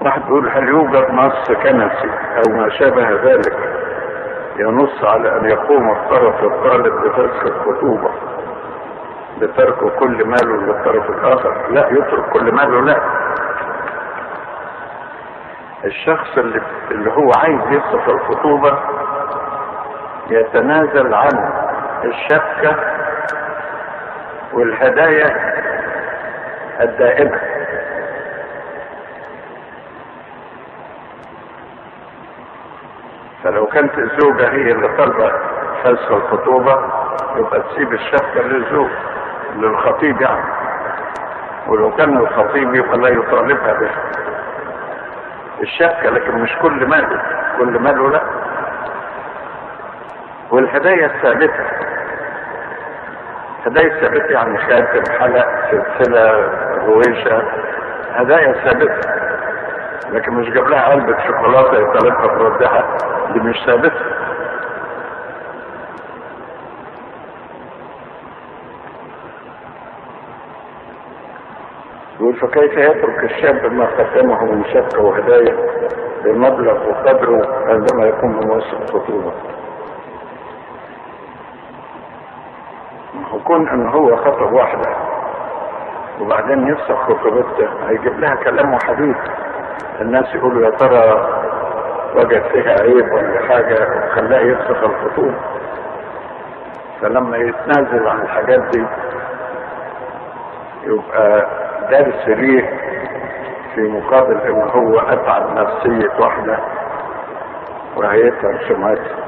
واحد بيقول هل يوجد نص كنسي او ما شابه ذلك ينص على ان يقوم الطرف الطالب بفسخ الخطوبة بترك كل ماله للطرف الاخر لا يترك كل ماله لا الشخص اللي, اللي هو عايز يفسخ الخطوبة يتنازل عن الشبكة والهدايا الدائمة فلو كانت الزوجة هي اللي طالبة فسخ الخطوبة يبقى تسيب الشبكة للزوج للخطيب يعني ولو كان الخطيب يبقى لا يطالبها بها الشبكة لكن مش كل ماله كل ماله لا والهدايا الثابتة هدايا الثابتة يعني خاتم حلق سلسلة غويشة هدايا ثابتة لكن مش جاب لها علبة شوكولاتة يطالبها بردها دي مش ثابتة يقول فكيف يترك الشاب ما قدمه من شبكة وهدايا بمبلغ وقدره عندما يكون موسم الخطوبة كون ان هو خطب واحدة وبعدين يفسخ خطوبته هيجيب لها كلام وحديث الناس يقولوا يا ترى وجد فيها عيب ولا حاجة وخلاه يفسخ الخطوبة فلما يتنازل عن الحاجات دي يبقى درس ليه في مقابل ان هو اتعب نفسية واحدة وهيتعب سمعتها